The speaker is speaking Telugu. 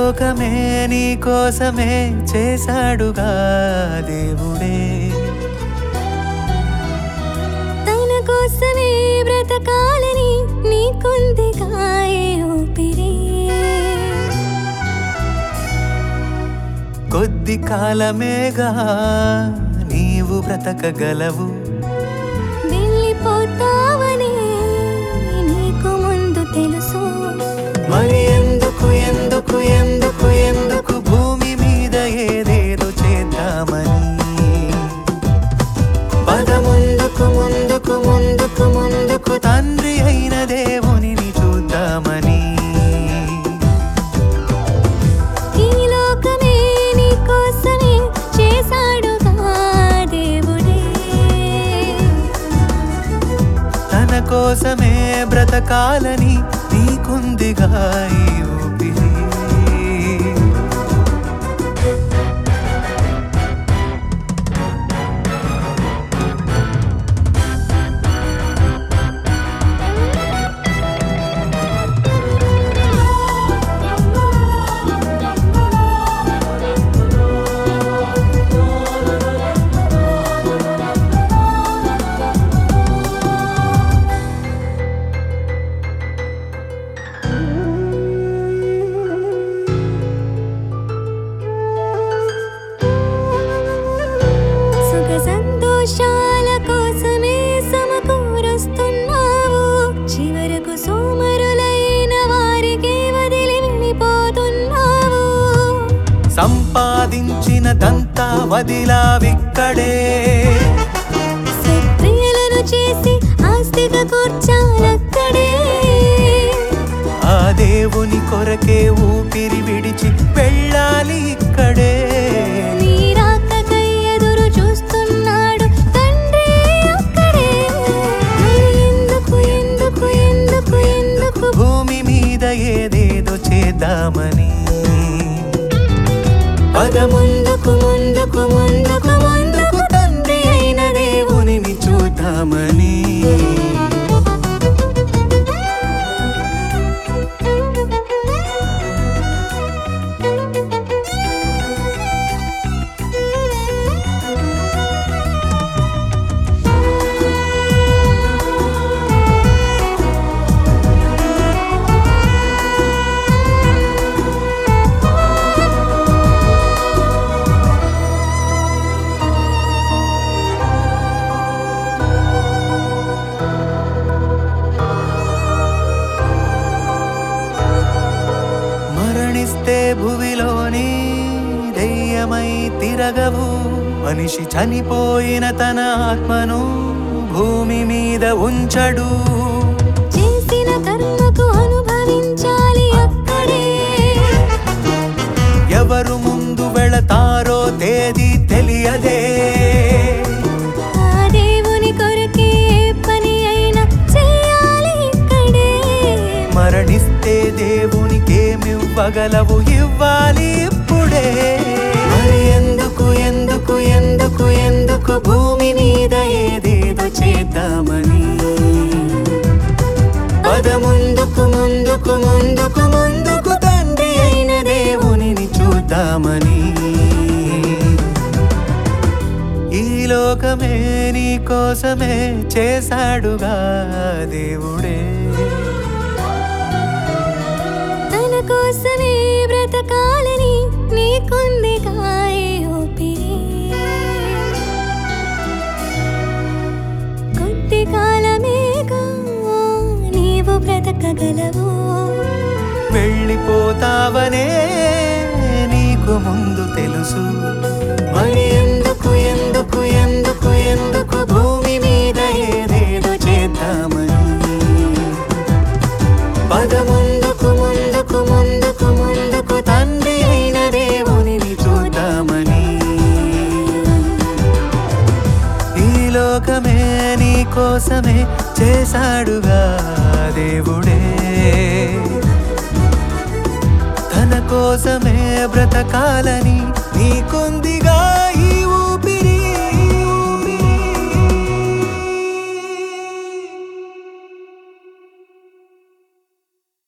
లోకమే నీ కోసమే చేశాడుగా దేవుడే తన కోసమే బ్రతకాలని నీకుందిగా ఏ ఊపిరి కొద్ది కాలమేగా నీవు బ్రతకగలవు వెళ్ళిపోతావని నీకు ముందు తెలుసు మరి ఎందుకు ఎందుకు ఎందుకు ఎందుకు భూమి మీద ఏదేదో చేద్దామని పద ముందుకు ముందుకు ముందుకు ముందుకు తండ్రి అయిన దేవునిని చూద్దామని ఈ లోకమే నీ కోసమే చేశాడుగా దేవుడే తన కోసమే బ్రతకాలని నీకుందిగా ఈ ఊపిరి సుఖ సంతోషాల కోసమే సమకూరుస్తున్నావు చివరకు సోమరులైన వారికి వదిలి వెళ్ళిపోతున్నావు సంపాదించినదంతా వదిలావిక్కడే సత్క్రియలను చేసి ఆస్తిగా కూర్చాలక్కడే ఆ దేవుని కొరకే ఊపిరి విడిచి వెళ్ళాలి ఇక్కడే నీ రాకకై ఎదురు చూస్తున్నాడు తండ్రి అక్కడే మరి ఎందుకు ఎందుకు ఎందుకు ఎందుకు భూమి మీద ఏదేదో చేద్దామని పద ముందుకు ముందుకు ముందుకు ముందుకు తండ్రి అయిన దేవునిని చూద్దామని మరణిస్తే భువిలోని దెయ్యమై తిరగవు మనిషి చనిపోయిన తన ఆత్మను భూమి మీద ఉంచడు చేసిన కర్మకు అనుభవించాలి అక్కడే ఎవరు ముందు వెళతారో తేదీ తెలియదే ఆ దేవుని కొరకే ఏ పని అయినా చేయాలి ఇక్కడే మరణిస్తే దేవునికేమివ్వగలవు ఇవ్వాలి ఇప్పుడే మరి ఎందుకు ఎందుకు ఎందుకు ఎందుకు భూమి మీద ఏదేదో చేద్దామని పద ముందుకు ముందుకు ముందుకు ముందుకు తండ్రి అయిన దేవునిని చూద్దామని ఈ లోకమే నీ కోసమే చేశాడుగా దేవుడే తన కోసమే బ్రతకాలని నీకుందిగా ఏ ఊపిరి కొద్ది కాలమేగా నీవు బ్రతకగలవు వెళ్ళిపోతావనే నీకు ముందు తెలుసు మరి ఎందుకు ఎందుకు ఎందుకు ఎందుకు భూమి మీద ఏదేదో చేద్దామని పద ముందుకు ముందుకు ముందుకు ముందుకు తండ్రి అయిన దేవునిని చూద్దామని ఈ లోకమే నీ కోసమే చేశాడుగా దేవుడే తన కోసమే బ్రతకాలని నీకు